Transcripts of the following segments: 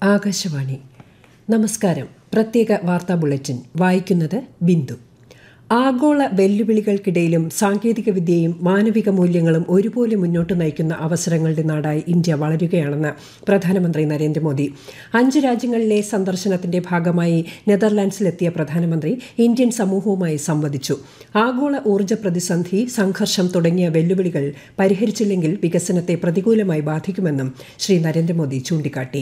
ആകാശവാണി നമസ്കാരം പ്രത്യേക വാർത്താ ബുള്ളറ്റിൻ വായിക്കുന്നത് ബിന്ദു ആഗോള വെല്ലുവിളികൾക്കിടയിലും സാങ്കേതികവിദ്യയും മാനവിക മൂല്യങ്ങളും ഒരുപോലെ മുന്നോട്ട് നയിക്കുന്ന അവസരങ്ങളുടെ നാടായി ഇന്ത്യ വളരുകയാണെന്ന് പ്രധാനമന്ത്രി നരേന്ദ്രമോദി അഞ്ച് രാജ്യങ്ങളിലെ സന്ദർശനത്തിന്റെ ഭാഗമായി നെതർലാൻഡ്സിലെത്തിയ പ്രധാനമന്ത്രി ഇന്ത്യൻ സമൂഹവുമായി സംവദിച്ചു ആഗോള ഊർജ്ജ പ്രതിസന്ധി സംഘർഷം തുടങ്ങിയ വെല്ലുവിളികൾ പരിഹരിച്ചില്ലെങ്കിൽ വികസനത്തെ പ്രതികൂലമായി ബാധിക്കുമെന്നും ശ്രീ നരേന്ദ്രമോദി ചൂണ്ടിക്കാട്ടി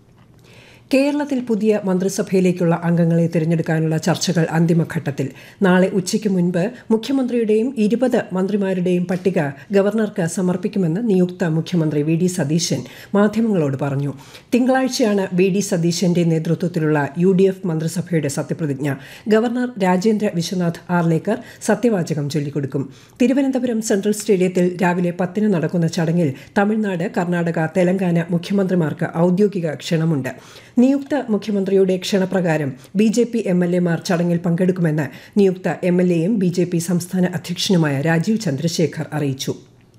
കേരളത്തിൽ പുതിയ മന്ത്രിസഭയിലേക്കുള്ള അംഗങ്ങളെ തിരഞ്ഞെടുക്കാനുള്ള ചർച്ചകൾ അന്തിമഘട്ടത്തിൽ നാളെ ഉച്ചയ്ക്ക് മുൻപ് മുഖ്യമന്ത്രിയുടെയും ഇരുപത് മന്ത്രിമാരുടെയും പട്ടിക ഗവർണർക്ക് സമർപ്പിക്കുമെന്ന് നിയുക്ത മുഖ്യമന്ത്രി വി ഡി സതീശൻ മാധ്യമങ്ങളോട് പറഞ്ഞു തിങ്കളാഴ്ചയാണ് വി ഡി സതീശന്റെ നേതൃത്വത്തിലുള്ള യു ഡി എഫ് മന്ത്രിസഭയുടെ സത്യപ്രതിജ്ഞ ഗവർണർ രാജേന്ദ്ര വിശ്വനാഥ് ആർലേക്കർ സത്യവാചകം ചൊല്ലിക്കൊടുക്കും തിരുവനന്തപുരം സെൻട്രൽ സ്റ്റേഡിയത്തിൽ രാവിലെ പത്തിന് നടക്കുന്ന ചടങ്ങിൽ തമിഴ്നാട് കർണാടക തെലങ്കാന മുഖ്യമന്ത്രിമാർക്ക് ഔദ്യോഗിക ക്ഷണമുണ്ട് നിയുക്ത മുഖ്യമന്ത്രിയുടെ ക്ഷണപ്രകാരം B J P M L എമാർ ചടങ്ങിൽ പങ്കെടുക്കുമെന്ന് നിയുക്ത എം എൽ എയും ബി ജെ പി സംസ്ഥാന അധ്യക്ഷനുമായ രാജീവ് ചന്ദ്രശേഖർ അറിയിച്ചു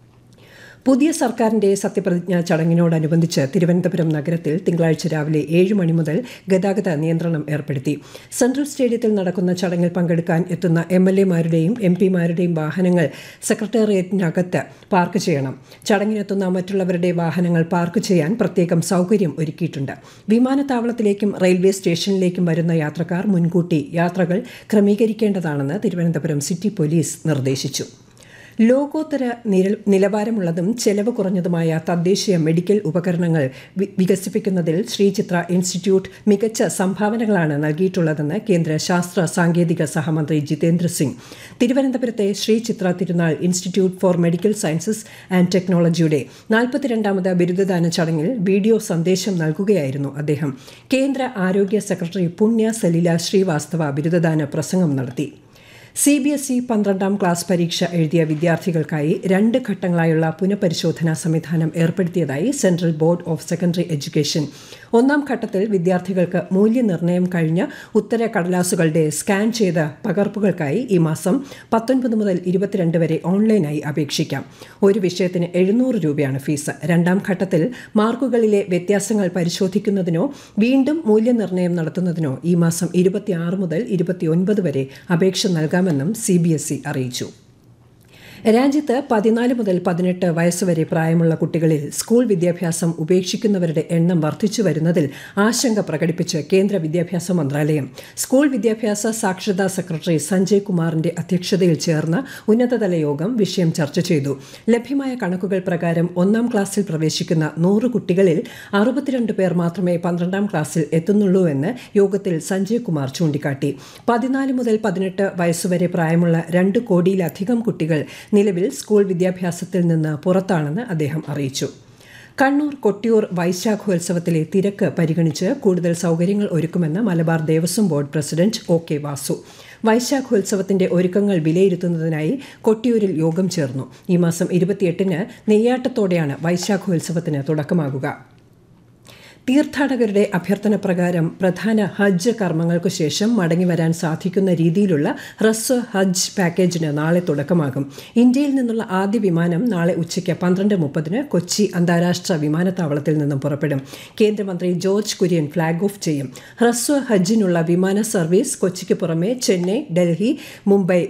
പുതിയ സർക്കാരിന്റെ സത്യപ്രതിജ്ഞാ ചടങ്ങിനോടനുബന്ധിച്ച് തിരുവനന്തപുരം നഗരത്തിൽ തിങ്കളാഴ്ച രാവിലെ ഏഴ് മണി മുതൽ ഗതാഗത നിയന്ത്രണം ഏർപ്പെടുത്തി സെൻട്രൽ സ്റ്റേഡിയത്തിൽ നടക്കുന്ന ചടങ്ങിൽ പങ്കെടുക്കാൻ എത്തുന്ന എം എൽ എമാരുടെയും എം പിമാരുടെയും വാഹനങ്ങൾ സെക്രട്ടേറിയറ്റിനകത്ത് പാർക്ക് ചെയ്യണം ചടങ്ങിനെത്തുന്ന മറ്റുള്ളവരുടെ വാഹനങ്ങൾ പാർക്ക് ചെയ്യാൻ പ്രത്യേകം സൗകര്യം ഒരുക്കിയിട്ടുണ്ട് വിമാനത്താവളത്തിലേക്കും റെയിൽവേ സ്റ്റേഷനിലേക്കും വരുന്ന യാത്രക്കാർ മുൻകൂട്ടി യാത്രകൾ ക്രമീകരിക്കേണ്ടതാണെന്ന് തിരുവനന്തപുരം സിറ്റി പോലീസ് നിർദ്ദേശിച്ചു ലോകോത്തര നിലവാരമുള്ളതും ചെലവ് കുറഞ്ഞതുമായ തദ്ദേശീയ മെഡിക്കൽ ഉപകരണങ്ങൾ വികസിപ്പിക്കുന്നതിൽ ശ്രീചിത്ര ഇൻസ്റ്റിറ്റ്യൂട്ട് മികച്ച സംഭാവനകളാണ് നൽകിയിട്ടുള്ളതെന്ന് കേന്ദ്ര ശാസ്ത്ര സാങ്കേതിക സഹമന്ത്രി ജിതേന്ദ്ര സിംഗ് തിരുവനന്തപുരത്തെ Sree Chitra Tirunal institute for medical sciences and ടെക്നോളജിയുടെ നാൽപ്പത്തിരണ്ടാമത് ബിരുദദാന ചടങ്ങിൽ വീഡിയോ സന്ദേശം നൽകുകയായിരുന്നു അദ്ദേഹം കേന്ദ്ര ആരോഗ്യ സെക്രട്ടറി പുണ്യ സലില ശ്രീവാസ്തവ ബിരുദദാന പ്രസംഗം നടത്തി സി ബി എസ് ഇ പന്ത്രണ്ടാം ക്ലാസ് പരീക്ഷ എഴുതിയ വിദ്യാർത്ഥികൾക്കായി രണ്ട് ഘട്ടങ്ങളായുള്ള പുനഃപരിശോധനാ സംവിധാനം ഏർപ്പെടുത്തിയതായി central board of secondary education ഒന്നാം ഘട്ടത്തിൽ വിദ്യാർത്ഥികൾക്ക് മൂല്യനിർണ്ണയം കഴിഞ്ഞ ഉത്തര കടലാസുകളുടെ സ്കാൻ ചെയ്ത പകർപ്പുകൾക്കായി ഈ മാസം പത്തൊൻപത് മുതൽ ഇരുപത്തിരണ്ട് വരെ ഓൺലൈനായി അപേക്ഷിക്കാം ഒരു വിഷയത്തിന് എഴുന്നൂറ് രൂപയാണ് ഫീസ് രണ്ടാം ഘട്ടത്തിൽ മാർക്കുകളിലെ വ്യത്യാസങ്ങൾ പരിശോധിക്കുന്നതിനോ വീണ്ടും മൂല്യനിർണ്ണയം നടത്തുന്നതിനോ ഈ മാസം ഇരുപത്തിയാറ് മുതൽ ഇരുപത്തിയൊൻപത് വരെ അപേക്ഷ നൽകാമെന്നും സി ബി എസ് ഇ അറിയിച്ചു രാജ്യത്ത് പതിനാല് മുതൽ പതിനെട്ട് വയസ്സുവരെ പ്രായമുള്ള കുട്ടികളിൽ സ്കൂൾ വിദ്യാഭ്യാസം ഉപേക്ഷിക്കുന്നവരുടെ എണ്ണം വർദ്ധിച്ചു വരുന്നതിൽ ആശങ്ക പ്രകടിപ്പിച്ച് കേന്ദ്ര വിദ്യാഭ്യാസ മന്ത്രാലയം സ്കൂൾ വിദ്യാഭ്യാസ സാക്ഷരതാ സെക്രട്ടറി സഞ്ജയ് കുമാറിന്റെ അധ്യക്ഷതയിൽ ചേർന്ന ഉന്നതതല യോഗം വിഷയം ചർച്ച ചെയ്തു ലഭ്യമായ കണക്കുകൾ പ്രകാരം ഒന്നാം ക്ലാസ്സിൽ പ്രവേശിക്കുന്ന നൂറ് കുട്ടികളിൽ അറുപത്തിരണ്ട് പേർ മാത്രമേ പന്ത്രണ്ടാം ക്ലാസ്സിൽ എത്തുന്നുള്ളൂ എന്ന് യോഗത്തിൽ സഞ്ജയ് കുമാർ ചൂണ്ടിക്കാട്ടി പതിനാല് മുതൽ പതിനെട്ട് വയസ്സുവരെ പ്രായമുള്ള രണ്ട് കോടിയിലധികം കുട്ടികൾ നിലവിൽ സ്കൂൾ വിദ്യാഭ്യാസത്തിൽ നിന്ന് പുറത്താണെന്ന് അദ്ദേഹം അറിയിച്ചു കണ്ണൂർ കൊട്ടിയൂർ വൈശാഖോത്സവത്തിലെ തിരക്ക് പരിഗണിച്ച് കൂടുതൽ സൗകര്യങ്ങൾ ഒരുക്കുമെന്ന് Malabar Devaswom board president O K Vasu വൈശാഖോത്സവത്തിന്റെ ഒരുക്കങ്ങൾ വിലയിരുത്തുന്നതിനായി കൊട്ടിയൂരിൽ യോഗം ചേർന്നു ഈ മാസം ഇരുപത്തിയെട്ടിന് നെയ്യാട്ടത്തോടെയാണ് വൈശാഖോത്സവത്തിന് തുടക്കമാകുക തീർത്ഥാടകരുടെ അഭ്യർത്ഥന പ്രകാരം പ്രധാന ഹജ്ജ് കർമ്മങ്ങൾക്കു ശേഷം മടങ്ങിവരാൻ സാധിക്കുന്ന രീതിയിലുള്ള ഹ്രസ്വ ഹജ്ജ് പാക്കേജിന് നാളെ തുടക്കമാകും ഇന്ത്യയിൽ നിന്നുള്ള ആദ്യ വിമാനം നാളെ ഉച്ചയ്ക്ക് പന്ത്രണ്ട് മുപ്പതിന് കൊച്ചി അന്താരാഷ്ട്ര വിമാനത്താവളത്തിൽ നിന്നും പുറപ്പെടും കേന്ദ്രമന്ത്രി ജോർജ് കുര്യൻ ഫ്ളാഗ് ഓഫ് ചെയ്യും ഹ്രസ്വ ഹജ്ജിനുള്ള വിമാന സർവീസ് കൊച്ചിക്ക് പുറമെ ചെന്നൈ ഡൽഹി മുംബൈ